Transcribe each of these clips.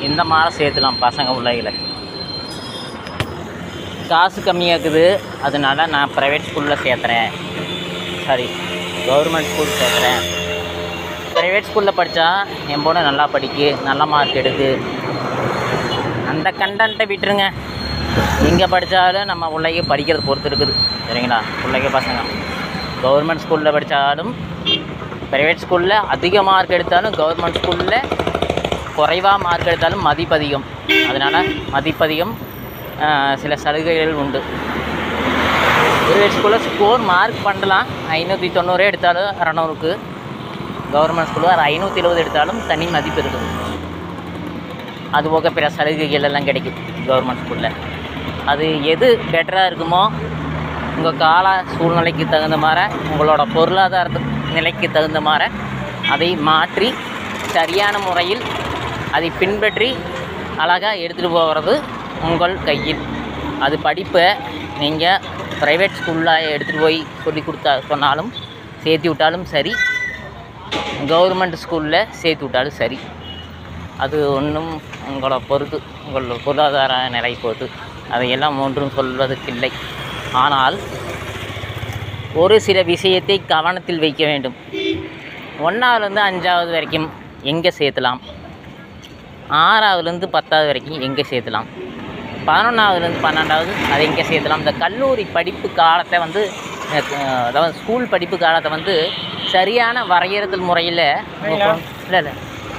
இந்த மாதிரி சேர்த்துலாம் பசங்க பிள்ளைகளை காசு கம்மியாக இருக்குது அதனால நான் ப்ரைவேட் ஸ்கூலில் சேர்த்துறேன் சாரி கவர்மெண்ட் ஸ்கூல் சேர்த்துறேன் ப்ரைவேட் ஸ்கூலில் படித்தா என் பொண்ணு நல்லா படிக்கு நல்ல மார்க் எடுக்கு அந்த கண்டென்ட்டை விட்டுருங்க எங்கே படித்தாலும் நம்ம பிள்ளைங்க படிக்கிறது பொறுத்து இருக்குது சரிங்களா பிள்ளைங்க பசங்க கவர்மெண்ட் ஸ்கூலில் படித்தாலும் ப்ரைவேட் ஸ்கூலில் அதிக மார்க் எடுத்தாலும் கவர்மெண்ட் ஸ்கூலில் குறைவாக மார்க் எடுத்தாலும் மதிப்பதிகம் அதனால் மதிப்பதிகம் ஆஹ், சில சலுகைகள் உண்டு ப்ரைவேட் ஸ்கூலில் ஸ்கோர் மார்க் பண்ணலாம் ஐநூற்றி தொண்ணூறு எடுத்தாலும் அறநூறுக்கு கவர்மெண்ட் ஸ்கூலில் ஒரு ஐநூற்றி இருபது எடுத்தாலும் தனி மதிப்பு இருக்குது அது போக பிற சலுகைகள் எல்லாம் கிடைக்கும் கவர்மெண்ட் ஸ்கூலில் அது எது பெட்டராக இருக்குமோ உங்கள் கால சூழ்நிலைக்கு தகுந்த மாதிரி உங்களோட பொருளாதார நிலைக்கு தகுந்த மாதிரி அதை மாற்றி சரியான முறையில் அதை பின்பற்றி அழகாக எடுத்துகிட்டு போகிறது உங்கள் கையில் அது படிப்பை நீங்கள் ப்ரைவேட் ஸ்கூலில் எடுத்துகிட்டு போய் சொல்லி கொடுத்தா சொன்னாலும் சேர்த்து விட்டாலும் சரி கவர்மெண்ட் ஸ்கூலில் சேர்த்து விட்டாலும் சரி அது ஒன்றும் உங்களோட பொறுத்து உங்களோட பொருளாதார நிலை பொறுத்து அதையெல்லாம் ஒன்றும் சொல்வதற்கில்லை ஆனால் ஒரு சில விஷயத்தை கவனத்தில் வைக்க வேண்டும் ஒன்றாவதுலேருந்து அஞ்சாவது வரைக்கும் எங்கே சேர்த்தலாம் ஆறாவதுலேருந்து பத்தாவது வரைக்கும் எங்கே சேர்த்தலாம் பதினொன்றாவதுலேருந்து பன்னெண்டாவது அதை எங்கே சேர்த்தலாம் இந்த கல்லூரி படிப்பு காலத்தை வந்து அஹ், அதாவது ஸ்கூல் படிப்பு காலத்தை வந்து சரியான வரையறுத்தல் முறையில் இல்லை இல்லை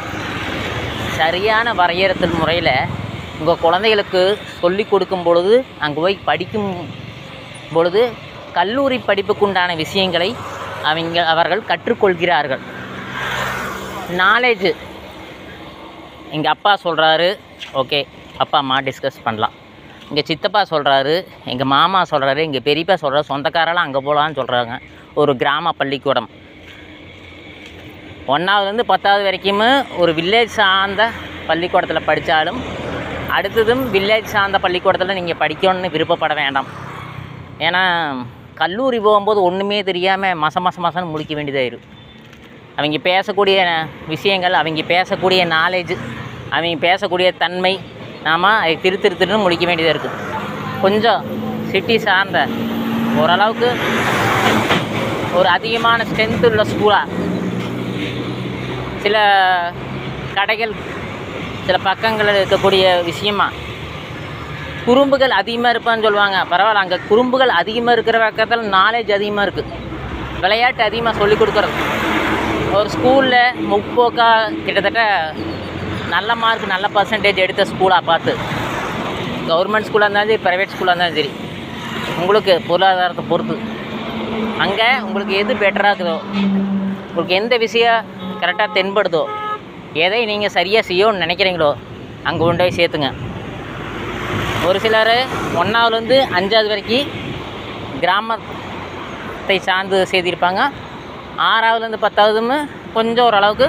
சரியான வரையறுத்தல் முறையில் உங்கள் குழந்தைகளுக்கு சொல்லி கொடுக்கும் பொழுது அங்கே போய் படிக்கும் பொழுது கல்லூரி படிப்புக்குண்டான விஷயங்களை அவங்க அவர்கள் கற்றுக்கொள்கிறார்கள் நாலேஜ் எங்கள் அப்பா சொல்கிறாரு ஓகே அப்பா அம்மா டிஸ்கஸ் பண்ணலாம் எங்கள் சித்தப்பா சொல்கிறாரு எங்கள் மாமா சொல்கிறாரு எங்கள் பெரியப்பா சொல்கிறாரு சொந்தக்காரெல்லாம் அங்கே போகலான்னு சொல்கிறாங்க ஒரு கிராம பள்ளிக்கூடம் ஒன்றாவதுலேருந்து பத்தாவது வரைக்கும் ஒரு வில்லேஜ் சார்ந்த பள்ளிக்கூடத்தில் படித்தாலும் அடுத்ததும் வில்லேஜ் சார்ந்த பள்ளிக்கூடத்தில் நீங்கள் படிக்கணும்னு விருப்பப்பட வேண்டாம் ஏன்னா கல்லூரி போகும்போது ஒன்றுமே தெரியாமல் மச மச மசன்னு முடிக்க வேண்டியதாயிரும் அவங்க பேசக்கூடிய விஷயங்கள் அவங்க பேசக்கூடிய நாலேஜ் அவங்க பேசக்கூடிய தன்மை நாம் அதை திரு திரு திருன்னு முடிக்க வேண்டியதாக இருக்குது கொஞ்சம் சிட்டி சார்ந்த ஓரளவுக்கு ஒரு அதிகமான ஸ்ட்ரென்த் உள்ள ஸ்கூலாக சில கடைகள் சில பக்கங்களில் இருக்கக்கூடிய விஷயமா குறும்புகள் அதிகமாக இருப்பான்னு சொல்லுவாங்க பரவாயில்ல அங்கே குறும்புகள் அதிகமாக இருக்கிற பக்கத்தில் நாலேஜ் அதிகமாக இருக்குது விளையாட்டு அதிகமாக சொல்லிக் கொடுக்குறது ஒரு ஸ்கூலில் முற்போக்கா கிட்டத்தட்ட நல்ல மார்க் நல்ல பர்சன்டேஜ் எடுத்த ஸ்கூலாக பார்த்து கவர்மெண்ட் ஸ்கூலாக இருந்தாலும் சரி ப்ரைவேட் ஸ்கூலாக இருந்தாலும் சரி உங்களுக்கு பொருளாதாரத்தை பொறுத்து அங்கே உங்களுக்கு எது பெட்டராக இருக்குதோ உங்களுக்கு எந்த விஷயம் கரெக்டாக தென்படுதோ எதை நீங்கள் சரியாக செய்யணும்னு நினைக்கிறீங்களோ அங்கே கொண்டு போய் சேர்த்துங்க ஒரு சிலர் ஒன்றாவதுலேருந்து அஞ்சாவது வரைக்கும் கிராமத்தை சார்ந்து சேர்த்திருப்பாங்க ஆறாவதுலேருந்து பத்தாவதும் கொஞ்சம் ஓரளவுக்கு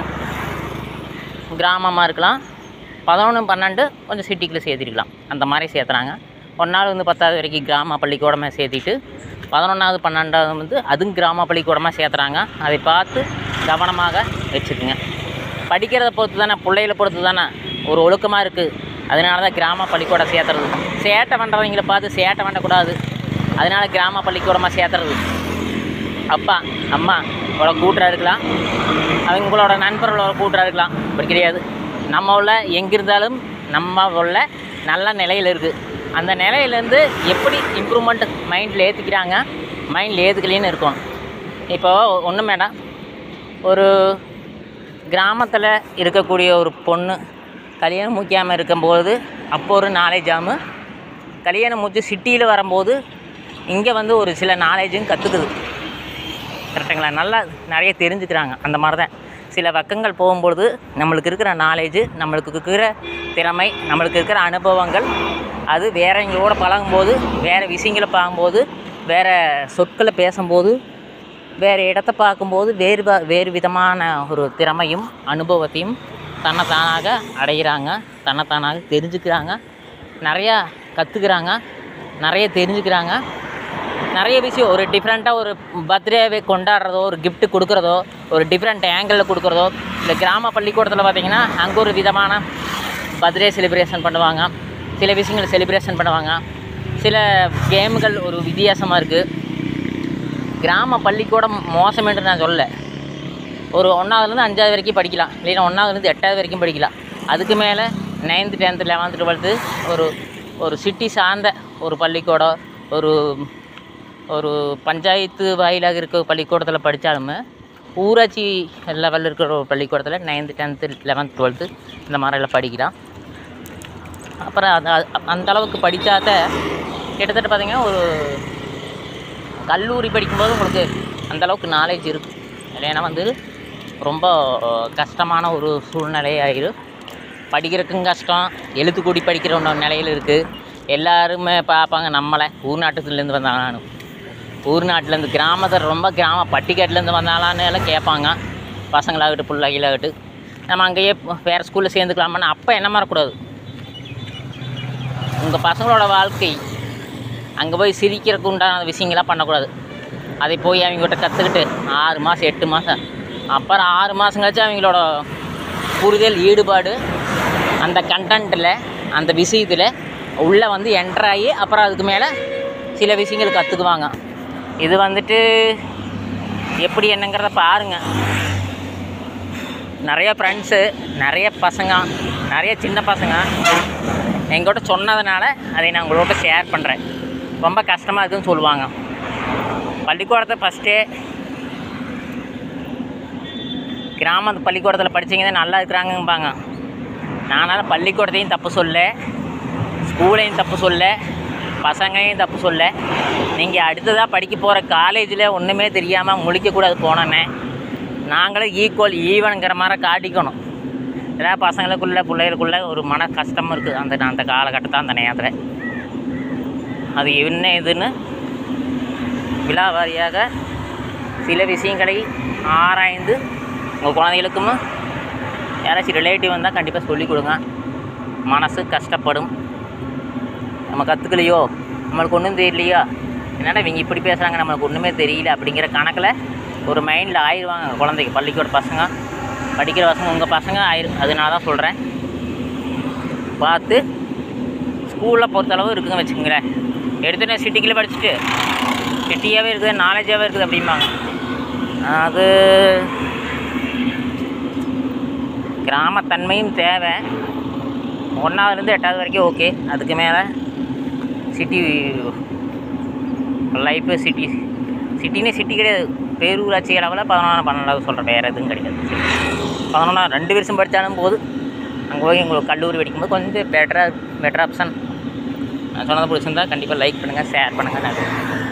கிராமமாக இருக்கலாம் பதினொன்று பன்னெண்டு கொஞ்சம் சிட்டிக்குள்ளே சேர்த்திருக்கலாம் அந்த மாதிரி சேர்த்துறாங்க ஒன்றாவதுலேருந்து பத்தாவது வரைக்கும் கிராம பள்ளிக்கூடமாக சேர்த்திட்டு பதினொன்றாவது பன்னெண்டாவது வந்து அதுவும் கிராம பள்ளிக்கூடமாக சேர்த்துறாங்க அதை பார்த்து கவனமாக வச்சுக்குங்க படிக்கிறத பொறுத்து தானே பிள்ளைகளை பொறுத்து தானே ஒரு ஒழுக்கமாக இருக்குது அதனால தான் கிராம பள்ளிக்கூடம் சேர்த்துறது சேட்டை பண்ணுறவங்கள பார்த்து சேட்டை பண்ணக்கூடாது அதனால கிராம பள்ளிக்கூடமாக சேர்த்துறது அப்பா அம்மா உங்களோட கூட்டுறா இருக்கலாம் அவங்களோட நண்பர்களோட கூட்டுறா இருக்கலாம் அப்படி கிடையாது நம்ம உள்ள எங்கே இருந்தாலும் நம்ம உள்ள நல்ல நிலையில் இருக்குது அந்த நிலையிலேருந்து எப்படி இம்ப்ரூவ்மெண்ட் மைண்டில் ஏற்றிக்கிறாங்க மைண்டில் ஏற்றுக்கலின்னு இருக்கும் இப்போ ஒன்றும் வேண்டாம் ஒரு கிராமத்தில் இருக்கக்கூடிய ஒரு பொண்ணு கல்யாணம் முடிக்காமல் இருக்கும்போது அப்போ ஒரு நாலேஜ் ஆகும் கல்யாணம் முடிச்சு சிட்டியில் வரும்போது இங்கே வந்து ஒரு சில நாலேஜும் கற்றுக்குது கரெக்டுங்களா நல்லா நிறைய தெரிஞ்சுக்கிறாங்க அந்த மாதிரி தான் சில பக்கங்கள் போகும்பொழுது நம்மளுக்கு இருக்கிற நாலேஜு நம்மளுக்கு இருக்கிற திறமை நம்மளுக்கு இருக்கிற அனுபவங்கள் அது வேறவங்களோட பழகும்போது வேறு விஷயங்களை பார்க்கும்போது வேறு சொற்களை பேசும்போது வேறு இடத்த பார்க்கும்போது வேறு வ- வேறு விதமான ஒரு திறமையும் அனுபவத்தையும் தன்னைத்தானாக அடைகிறாங்க தன்னைத்தானாக தெரிஞ்சுக்கிறாங்க நிறையா கற்றுக்குறாங்க நிறைய தெரிஞ்சுக்கிறாங்க நிறைய விஷயம் ஒரு டிஃப்ரெண்ட்டாக ஒரு பர்த்டேவை கொண்டாடுறதோ ஒரு gift கொடுக்குறதோ ஒரு டிஃப்ரெண்ட் ஆங்கிளில் கொடுக்குறதோ இந்த கிராம பள்ளிக்கூடத்தில் பார்த்தீங்கன்னா அங்கே ஒரு விதமான பர்த்டே செலிப்ரேஷன் பண்ணுவாங்க சில விஷயங்கள் செலிப்ரேஷன் பண்ணுவாங்க சில கேமுகள் ஒரு வித்தியாசமாக இருக்குது கிராம பள்ளிக்கூடம் மோசம் என்று நான் சொல்லலை ஒரு ஒன்றாவதுலேருந்து அஞ்சாவது வரைக்கும் படிக்கலாம் இல்லைன்னா ஒன்றாவதுலேருந்து எட்டாவது வரைக்கும் படிக்கலாம் அதுக்கு மேலே நைன்த்து டென்த்து லெவன்த்து டுவெல்த்து ஒரு ஒரு சிட்டி சார்ந்த ஒரு பள்ளிக்கூடம் ஒரு ஒரு பஞ்சாயத்து வாயிலாக இருக்க பள்ளிக்கூடத்தில் படித்தாலுமே ஊராட்சி லெவலில் இருக்கிற ஒரு பள்ளிக்கூடத்தில் நைன்த்து டென்த்து லெவன்த் டுவெல்த்து இந்த மாதிரிலாம் படிக்கலாம் அப்புறம் அந்த அந்த அளவுக்கு படித்தாத கிட்டத்தட்ட பார்த்தீங்கன்னா ஒரு கல்லூரி படிக்கும்போது உங்களுக்கு அந்த அளவுக்கு நாலேஜ் இருக்குது இல்லைன்னா வந்து ரொம்ப கஷ்டமான ஒரு சூழ்நிலையாயிரும் படிக்கிறதுக்கும் கஷ்டம் எழுத்து கூடி படிக்கிற ஒன்று நிலையில் இருக்குது எல்லாருமே பார்ப்பாங்க நம்மளை ஊர் நாட்டுலேருந்து வந்தாங்கன்னு ஊர் நாட்டிலேருந்து கிராமத்தில் ரொம்ப கிராம பட்டிக்காட்டிலேருந்து வந்தாலான்னு எல்லாம் கேட்பாங்க பசங்களாகட்டும் பிள்ளைகளாகட்டும் நம்ம அங்கேயே வேறு ஸ்கூலில் சேர்ந்துக்கலாமான்னு அப்போ என்ன மாறக்கூடாது உங்கள் பசங்களோட வாழ்க்கை அங்கே போய் சிரிக்கிறதுக்கு உண்டான விஷயங்களாம் பண்ணக்கூடாது அதை போய் அவங்ககிட்ட கற்றுக்கிட்டு ஆறு மாதம் எட்டு மாதம் அப்புறம் ஆறு மாதம் கழிச்சு அவங்களோட புரிதல் ஈடுபாடு அந்த கண்டென்ட்டில் அந்த விஷயத்தில் உள்ளே வந்து என்டர் ஆகி அப்புறம் அதுக்கு மேலே சில விஷயங்கள் கற்றுக்குவாங்க இது வந்துட்டு எப்படி என்னங்கிறத பாருங்கள் நிறைய ஃப்ரெண்ட்ஸு நிறைய பசங்க நிறைய சின்ன பசங்க எங்கள்கிட்ட சொன்னதுனால அதை நான் உங்களோட ஷேர் பண்ணுறேன் ரொம்ப கஷ்டமாக இருக்குன்னு சொல்லுவாங்க பள்ளிக்கூடத்தை ஃபஸ்ட்டே கிராம பள்ளிக்கூடத்தில் படிச்சீங்க தான் நல்லா இருக்கிறாங்கம்பாங்க நானால பள்ளிக்கூடத்தையும் தப்பு சொல்ல ஸ்கூலையும் தப்பு சொல்ல பசங்களையும் தப்பு சொல்ல நீங்கள் அடுத்ததாக படிக்க போகிற காலேஜில் ஒன்றுமே தெரியாமல் முழிக்கக்கூடாது போனோன்னே நாங்களும் ஈக்குவல் ஈவனுங்கிற மாதிரி காட்டிக்கணும் ஏதாவது பசங்களுக்குள்ள பிள்ளைகளுக்குள்ள ஒரு மன கஷ்டம் இருக்குது அந்த அந்த காலகட்டத்தில் அந்த நேரத்தில் அது என்ன இதுன்னு விழாவாரியாக சில விஷயங்களை ஆராய்ந்து உங்கள் குழந்தைகளுக்கும் யாராச்சும் ரிலேட்டிவ் வந்தால் கண்டிப்பாக சொல்லிக் கொடுங்க மனசு கஷ்டப்படும் நம்ம கற்றுக்கலையோ நம்மளுக்கு ஒன்றும் தெரியலையா என்னடா இவங்க இப்படி பேசுகிறாங்க நம்மளுக்கு ஒன்றுமே தெரியல அப்படிங்கிற கணக்கில் ஒரு மைண்டில் ஆயிடுவாங்க குழந்தைங்க பள்ளிக்கூட பசங்க படிக்கிற பசங்க உங்கள் பசங்க ஆயிரு அதனால தான் சொல்கிறேன் பார்த்து ஸ்கூலில் பொறுத்தளவு இருக்குங்க வச்சுக்கோங்களேன் எடுத்துகிட்டு சிட்டிக்குள்ளே படிச்சுட்டு சிட்டியாகவே இருக்குது நாலேஜாகவே இருக்குது அப்படிம்பாங்க அது கிராமத்தன்மையும் தேவை ஒன்றாவதுலேருந்து எட்டாவது வரைக்கும் ஓகே அதுக்கு மேலே சிட்டி லைஃபு சிட்டி சிட்டினே சிட்டி கிடையாது பேரூராட்சி அளவில் பதினொன்றாம் பன்னெண்டாவது சொல்கிறேன் வேறு எதுவும் கிடையாது பதினொன்றா ரெண்டு வருஷம் படித்தாலும் போது அங்கே போய் உங்களுக்கு கல்லூரி படிக்கும்போது கொஞ்சம் பெட்டராக பெட்டர் ஆப்ஷன் நான் சொன்னது பிடிச்சிருந்தா கண்டிப்பாக லைக் பண்ணுங்கள் ஷேர் பண்ணுங்கள் நன்றி